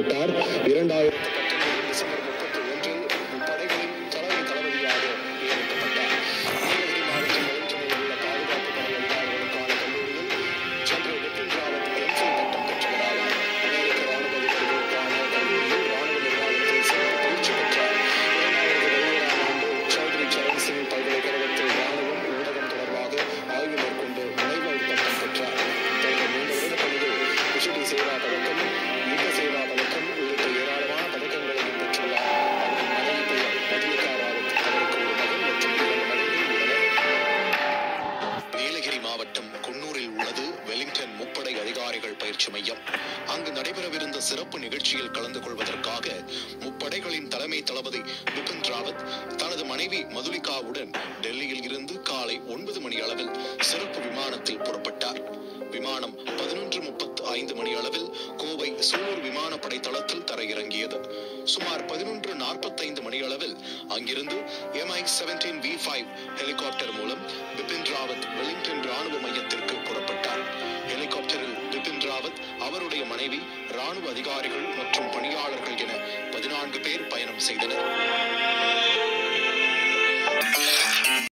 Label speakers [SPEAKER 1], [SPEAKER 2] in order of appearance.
[SPEAKER 1] நியமிக்கப்பட்டார் இரண்டாயிரத்து பத்தொன்பது டிசம்பர் முப்பத்தி ஒன்றில் முப்படைகளின் தலைமை தளபதியாக நியமிக்கப்பட்டார் நீலகிரி மாவட்டம் வெலிங்டனில் உள்ள பாதுகாப்பு படை அதிகாரிகளுக்கான கல்லூரியில் ஜெனரல் பிபின் ராவத் எம்ஃபில் பட்டம் பெற்றவராவார் அமெரிக்க ராணுவ அதிகாரிகளுக்கான கல்லூரியில் ராணுவ நிர்வாகத்தில் சிறப்பு பயிற்சி பெற்றார் இரண்டாயிரத்து பதினேழாம் ஆண்டு சௌத்ரி சரண் சிங் பல்கலைக்கழகத்தில் ராணுவம் ஊடகம் தொடர்பாக ஆய்வு மேற்கொண்டு முனைவர் பட்டம் பெற்றார் தனது நீண்ட வருட பணியில் விஷுடி சேவா பதக்கம் யுத்த சேவா பதக்கம் உள்ளிட்ட ஏராளமான பதக்கங்களையும் பெற்றுள்ளார் அவரது மனைவி பெயர் மதுமிகா ராவத் அவருக்கு ஒரு மகன் மற்றும் இரண்டு மகன்கள் உள்ளனர் நீலகிரி மாவட்டம் குன்னூரில் உள்ளது வெலிங்டன் முப்படை அதிகாரிகள் பயிற்சி மையம் அங்கு நடைபெறவிருந்த சிறப்பு நிகழ்ச்சியில் கலந்து கொள்வதற்காக முப்படைகளின் தலைமை தளபதி பிபின் ராவத் தனது மனைவி மதுலிகாவுடன் டெல்லியில் இருந்து காலை ஒன்பது மணி அளவில் சிறப்பு விமானத்தில் புறப்பட்டார் விமானம் பதினொன்று முப்பத்து ஐந்து மணி அளவில் கோவை சூலூர் விமானப்படை தளத்தில் தரையிறங்கியது சுமார் பதினொன்று நாற்பத்தைந்து மணி அளவில் அங்கிருந்து M I seventeen V five helicopter மூலம் பிபின் ராவத் வெலிங்டன் ராணுவ மையத்திற்கு புறப்பட்டார் ஹெலிகாப்டரில் பிபின் ராவத் அவருடைய மனைவி ராணுவ அதிகாரிகள் மற்றும் பணியாளர்கள் என பதினான்கு பேர் பயணம் செய்தனர்